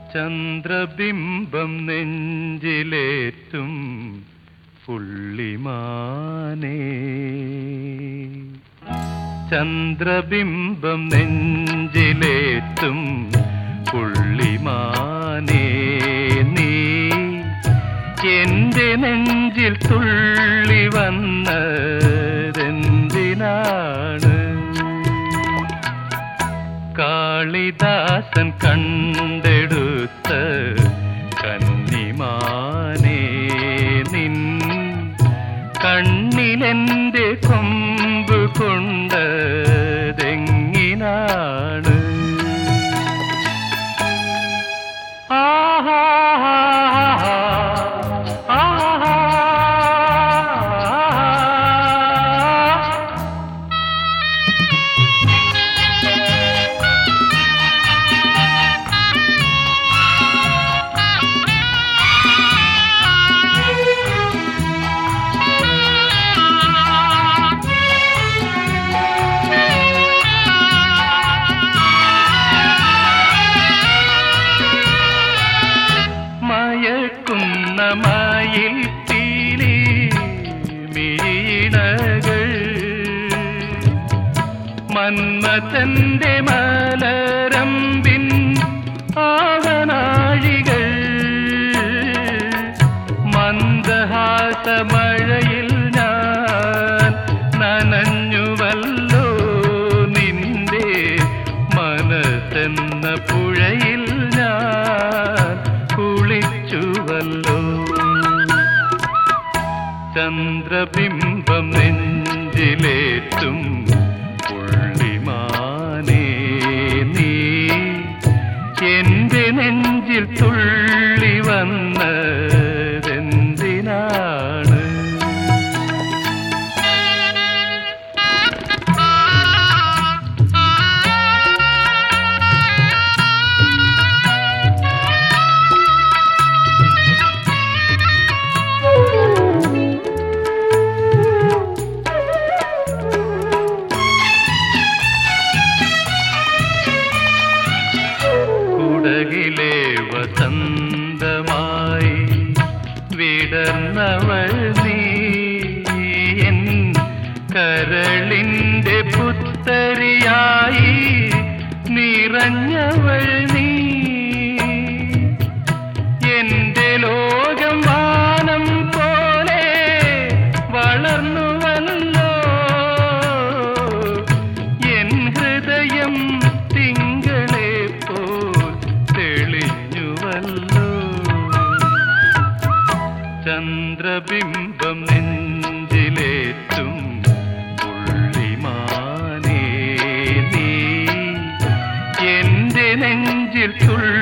ചന്ദ്രബിംബം നെഞ്ചിലേറ്റും പുള്ളിമാനേ ചന്ദ്രബിംബം നെഞ്ചിലേറ്റും പുള്ളിമാനേ നീ എന്റെ നെഞ്ചിൽ തുള്ളി വന്നതെന്തിനാണ് കാളിദാസൻ കണ്ടെടുത്ത കന്നിമാനേ നിൻ കണ്ണിലെന്റെ കൊമ്പ് കൊണ്ടതെങ്ങിനാണ് ആഹാ ആഹാ മയക്കുന്ന മയിൽ പീലി മീണകൾ മന്മഥന്റെ മലരമ്പിൻ ആവനാഴികൾ മന്ദഹാസമഴയിൽ ഞാൻ നനഞ്ഞുവല്ലോ നിന്റെ മനസ്സെന്ന പുഴയിൽ ഞാൻ കുളിച്ചുവല്ലോ ചന്ദ്രബിംബം നെഞ്ചിലേറ്റും പുള്ളിമാനേ നീ എന്റെ നെഞ്ചിൽ തുള്ളി വന്നതെന്തിനാണ് കുടകിലെ വസന്തമായി വിടർന്നവൾ നീ എൻ കരളിന്റെ പുത്തരിയായി നിറഞ്ഞവൾ നീ എന്റെ ലോകം വാനം പോലെ വളർന്നുവല്ലോ എൻ ഹൃദയം തിങ്കളെ പോൽ തെളിഞ്ഞുവല്ലോ ചന്ദ്രബിംബം നെഞ്ചിലേറ്റും പുള്ളിമാനേ നീ എന്റെ നെഞ്ചിൽ തുള്ളി